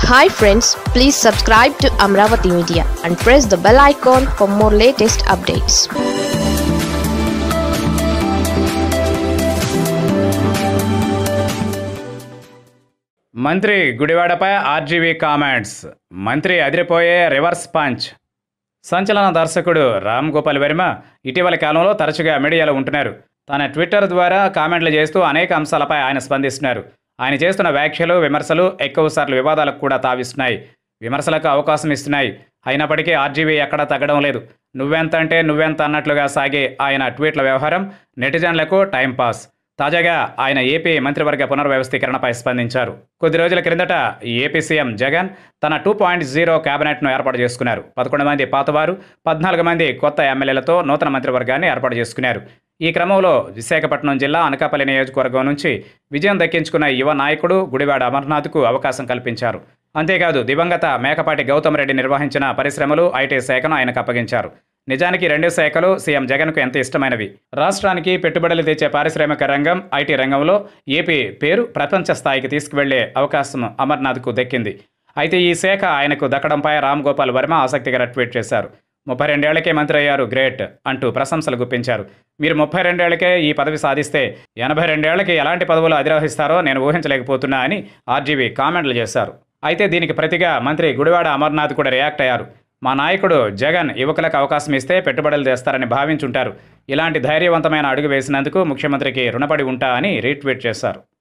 hi friends please subscribe to Amaravati media and press the bell icon for more latest updates మంత్రి గుడివాడపై RGV comments మంత్రి అదిరిపోయే reverse punch సంచలన దర్శకుడు రామ్ గోపాల్ వర్మ ఇటీవల కాలంలో తరచుగా మీడియాలో ఉంటున్నారు తన ట్విట్టర్ ద్వారా కామెంట్లు చేస్తూ అనేక అంశాలపై ఆయన స్పందిస్తున్నారు ఆయన చేస్తున్న వ్యాఖ్యలు విమర్శలు ఎక్కువసార్లు వివాదాలకు కూడా తావిస్తున్నాయి విమర్శలకు అవకాశం ఇస్తున్నాయి అయినప్పటికీ ఆర్జీవీ ఎక్కడా తగ్గడం లేదు నువ్వెంత అంటే నువ్వెంత అన్నట్లుగా సాగే ఆయన ట్వీట్ల వ్యవహారం నెటిజన్లకు టైంపాస్ తాజాగా ఆయన ఏపీ మంత్రివర్గ పునర్వ్యవస్థీకరణపై స్పందించారు కొద్ది రోజుల క్రిందట ఏపీ సీఎం జగన్ తన టూ పాయింట్ జీరో కేబినెట్ను ఏర్పాటు చేసుకున్నారు పదకొండు మంది పాతవారు పద్నాలుగు మంది కొత్త ఎమ్మెల్యేలతో నూతన మంత్రివర్గాన్ని ఏర్పాటు చేసుకున్నారు ఈ క్రమంలో విశాఖపట్నం జిల్లా అనకాపల్లి నియోజకవర్గం నుంచి విజయం దక్కించుకున్న యువ నాయకుడు గుడివాడ అమర్నాథ్కు అవకాశం కల్పించారు అంతేకాదు దివంగత మేకపాటి గౌతమ్ రెడ్డి నిర్వహించిన పరిశ్రమలు ఐటీ శాఖను ఆయనకు అప్పగించారు నిజానికి రెండు శాఖలు సీఎం జగన్కు ఎంత ఇష్టమైనవి రాష్ట్రానికి పెట్టుబడులు తెచ్చే పారిశ్రామిక రంగం ఐటీ రంగంలో ఏపీ పేరు ప్రపంచ స్థాయికి తీసుకువెళ్లే అవకాశం అమర్నాథ్కు దక్కింది అయితే ఈ శాఖ ఆయనకు దక్కడంపై రామ్ గోపాల్ వర్మ ఆసక్తికర ట్వీట్ చేశారు ముప్పై రెండేళ్లకే మంత్రి అయ్యారు గ్రేట్ అంటూ ప్రశంసలు గుప్పించారు మీరు ముప్పై రెండేళ్లకే ఈ పదవి సాధిస్తే ఎనభై రెండేళ్లకి ఎలాంటి పదవులు అధిరోహిస్తారో నేను ఊహించలేకపోతున్నా అని ఆర్జీవీ కామెంట్లు చేశారు అయితే దీనికి ప్రతిగా మంత్రి గుడివాడ అమర్నాథ్ కూడా రియాక్ట్ అయ్యారు మా నాయకుడు జగన్ యువకులకు అవకాశం ఇస్తే పెట్టుబడులు తెస్తారని భావించుంటారు ఇలాంటి ధైర్యవంతమైన అడుగు వేసినందుకు ముఖ్యమంత్రికి రుణపడి ఉంటా అని రీట్వీట్ చేశారు